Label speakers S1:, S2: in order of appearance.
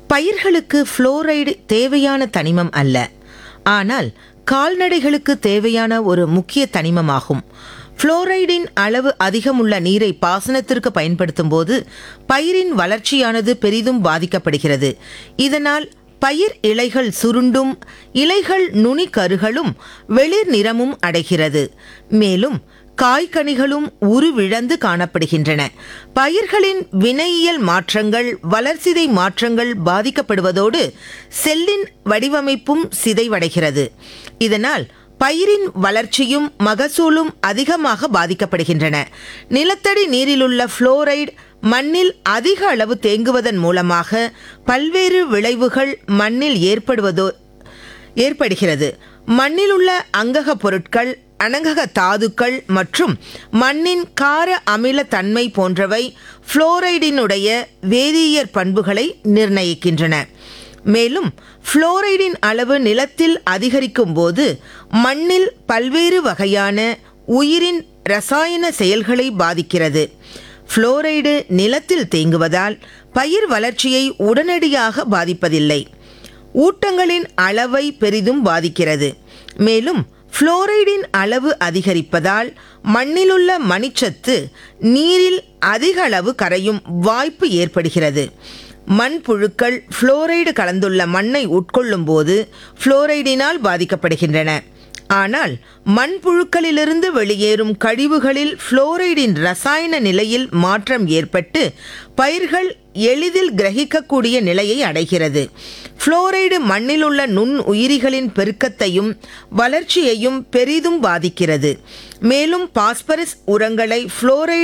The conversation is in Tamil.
S1: பயிர்களுக்கு ஃப்ளோரைடு தேவையான தனிமம் அல்ல ஆனால் கால்நடைகளுக்கு தேவையான ஒரு முக்கிய தனிமமாகும் ஃப்ளோரைடின் அளவு அதிகமுள்ள நீரை பாசனத்திற்கு பயன்படுத்தும் போது பயிரின் வளர்ச்சியானது பெரிதும் பாதிக்கப்படுகிறது இதனால் பயிர் இலைகள் சுருண்டும் இலைகள் நுனிக்கருகளும் வெளிர் நிறமும் அடைகிறது மேலும் காய்கனிகளும் உருவிழந்து காணப்படுகின்றன பயிர்களின் வினையியல் மாற்றங்கள் வளர்சிதை மாற்றங்கள் பாதிக்கப்படுவதோடு செல்லின் வடிவமைப்பும் சிதைவடைகிறது இதனால் பயிரின் வளர்ச்சியும் மகசூலும் அதிகமாக பாதிக்கப்படுகின்றன நிலத்தடி நீரிலுள்ள ஃப்ளோரைடு மண்ணில் அதிக அளவு தேங்குவதன் மூலமாக பல்வேறு விளைவுகள் மண்ணில் ஏற்படுவதோ ஏற்படுகிறது மண்ணிலுள்ள அங்கக பொருட்கள் அனங்கக தாதுக்கள் மற்றும் மண்ணின் கார அமில தன்மை போன்றவை ஃப்ளோரைடினுடைய வேதியியற் பண்புகளை நிர்ணயிக்கின்றன மேலும் ஃப்ளோரைடின் அளவு நிலத்தில் அதிகரிக்கும் போது மண்ணில் பல்வேறு வகையான உயிரின் ரசாயன செயல்களை பாதிக்கிறது ஃப்ளோரைடு நிலத்தில் தேங்குவதால் பயிர் வளர்ச்சியை உடனடியாக பாதிப்பதில்லை ஊட்டங்களின் அளவை பெரிதும் பாதிக்கிறது மேலும் ஃப்ளோரைடின் அளவு அதிகரிப்பதால் மண்ணிலுள்ள மணிச்சத்து நீரில் அதிக அளவு கரையும் வாய்ப்பு ஏற்படுகிறது மண்புழுக்கள் ஃப்ளோரைடு கலந்துள்ள மண்ணை உட்கொள்ளும் போது ஃப்ளோரைடினால் பாதிக்கப்படுகின்றன ஆனால் மண்புழுக்களிலிருந்து வெளியேறும் கழிவுகளில் ஃப்ளோரைடின் ரசாயன நிலையில் மாற்றம் ஏற்பட்டு பயிர்கள் எளிதில் கிரகிக்கக்கூடிய நிலையை அடைகிறது ஃப்ளோரைடு மண்ணில் உள்ள நுண் உயிரிகளின் பெருக்கத்தையும் வளர்ச்சியையும் பெரிதும் பாதிக்கிறது மேலும் பாஸ்பரஸ் உரங்களை ஃப்ளோரைடு